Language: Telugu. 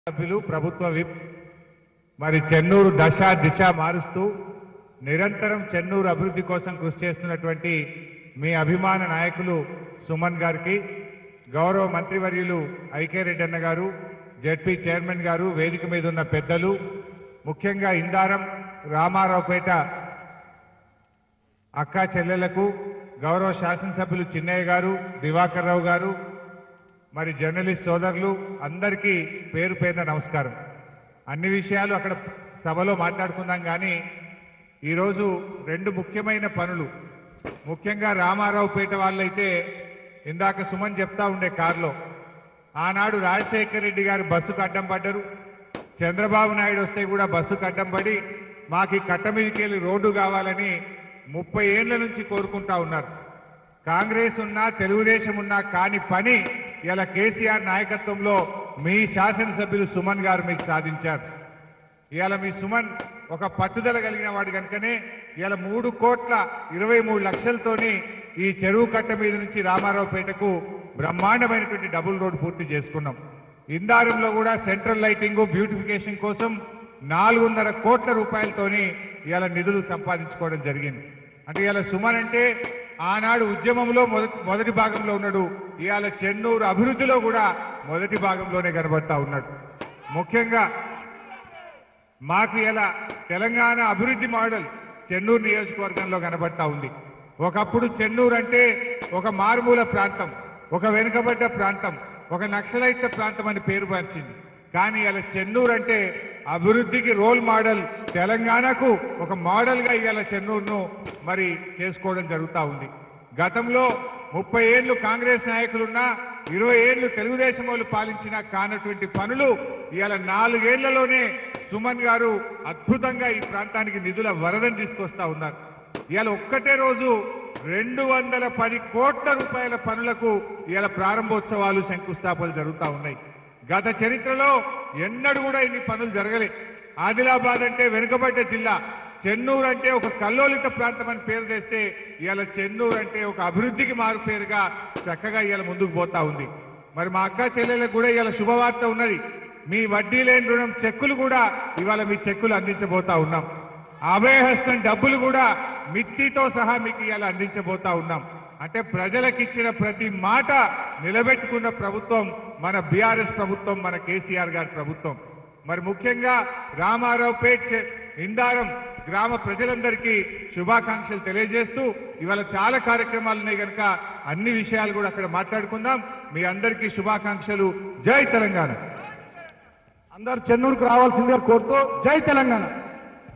సభ్యులు ప్రభుత్వ విప్ మరి చెన్నూరు దశ దిశ మారుస్తూ నిరంతరం చెన్నూరు అభివృద్ధి కోసం కృషి చేస్తున్నటువంటి మీ అభిమాన నాయకులు సుమన్ గారికి గౌరవ మంత్రివర్యులు ఐకే రెడ్డి అన్న గారు జడ్పీ చైర్మన్ గారు వేదిక మీద ఉన్న పెద్దలు ముఖ్యంగా ఇందారం రామారావుపేట అక్కా చెల్లెలకు గౌరవ శాసనసభ్యులు చిన్నయ్య గారు దివాకర్ రావు గారు మరి జర్నలిస్ట్ సోదరులు అందరికీ పేరు పేరున నమస్కారం అన్ని విషయాలు అక్కడ సభలో మాట్లాడుకుందాం కానీ ఈరోజు రెండు ముఖ్యమైన పనులు ముఖ్యంగా రామారావుపేట వాళ్ళైతే ఇందాక సుమన్ చెప్తా ఉండే కారులో ఆనాడు రాజశేఖర్ రెడ్డి గారు బస్సుకు అడ్డం పడ్డారు చంద్రబాబు నాయుడు వస్తే కూడా బస్సుకు అడ్డం పడి మాకు ఈ కట్ట మీదకి వెళ్ళి రోడ్డు కావాలని ముప్పై ఏండ్ల నుంచి కోరుకుంటా ఉన్నారు కాంగ్రెస్ ఉన్నా తెలుగుదేశం ఉన్నా కాని పని ఇలా కేసీఆర్ నాయకత్వంలో మీ శాసనసభ్యులు సుమన్ గారు మీకు సాధించారు ఇవాళ మీ సుమన్ ఒక పట్టుదల కలిగిన వాడు కనుకనే ఇవాళ మూడు కోట్ల ఇరవై మూడు లక్షలతోని ఈ చెరువు కట్ట మీద నుంచి రామారావుపేటకు బ్రహ్మాండమైనటువంటి డబుల్ రోడ్ పూర్తి చేసుకున్నాం ఇందారంలో కూడా సెంట్రల్ లైటింగ్ బ్యూటిఫికేషన్ కోసం నాలుగున్నర కోట్ల రూపాయలతోని ఇవాళ నిధులు సంపాదించుకోవడం జరిగింది అంటే ఇవాళ సుమన్ అంటే ఆనాడు ఉద్యమంలో మొదటి మొదటి భాగంలో ఉన్నాడు ఇవాళ చెన్నూరు అభివృద్ధిలో కూడా మొదటి భాగంలోనే కనబడతా ఉన్నాడు ముఖ్యంగా మాకు ఇలా తెలంగాణ అభివృద్ధి మోడల్ చెన్నూరు నియోజకవర్గంలో కనబడతా ఉంది ఒకప్పుడు చెన్నూరు అంటే ఒక మారుమూల ప్రాంతం ఒక వెనుకబడ్డ ప్రాంతం ఒక నక్సలైత ప్రాంతం అని పేరు పంచింది కానీ ఇలా చెన్నూరు అంటే అభివృద్ధికి రోల్ మోడల్ తెలంగాణకు ఒక మోడల్గా ఇవాళ చెన్నూరును మరి చేసుకోవడం జరుగుతూ ఉంది గతంలో ముప్పై ఏళ్ళు కాంగ్రెస్ నాయకులున్నా ఇరవై ఏళ్ళు తెలుగుదేశం వాళ్ళు పాలించిన కానటువంటి పనులు ఇవాళ నాలుగేళ్లలోనే సుమన్ గారు అద్భుతంగా ఈ ప్రాంతానికి నిధుల వరదని తీసుకొస్తా ఉన్నారు ఇవాళ ఒక్కటే రోజు రెండు వందల పది కోట్ల రూపాయల పనులకు ఇవాళ ప్రారంభోత్సవాలు శంకుస్థాపనలు జరుగుతూ ఉన్నాయి గత చరిత్రలో ఎన్నడూ కూడా ఇన్ని పనులు జరగలే ఆదిలాబాద్ అంటే వెనుకబడ్డ జిల్లా చెన్నూరు అంటే ఒక కల్లోలిత ప్రాంతం అని పేరు తెస్తే ఇవాళ చెన్నూరు అంటే ఒక అభివృద్ధికి మారు పేరుగా చక్కగా ఇవాళ ముందుకు పోతా ఉంది మరి మా అక్క చెల్లెలకు కూడా ఇవాళ శుభవార్త ఉన్నది మీ వడ్డీ లేని రుణం చెక్కులు కూడా ఇవాళ మీ చెక్కులు అందించబోతా ఉన్నాం అభయహస్తం డబ్బులు కూడా మిత్తితో సహా మీకు ఇవాళ అందించబోతా ఉన్నాం అంటే ప్రజలకిచ్చిన ప్రతి మాట నిలబెట్టుకున్న ప్రభుత్వం మన బీఆర్ఎస్ ప్రభుత్వం మన కేసీఆర్ గారి ప్రభుత్వం మరి ముఖ్యంగా రామారావుపేట్ చె- ఇందారం గ్రామ ప్రజలందరికీ శుభాకాంక్షలు తెలియజేస్తూ ఇవాళ చాలా కార్యక్రమాలు ఉన్నాయి కనుక అన్ని విషయాలు కూడా అక్కడ మాట్లాడుకుందాం మీ అందరికీ శుభాకాంక్షలు జై తెలంగాణ అందరు చెన్నూరుకు రావాల్సిందిగా కోరుతూ జై తెలంగాణ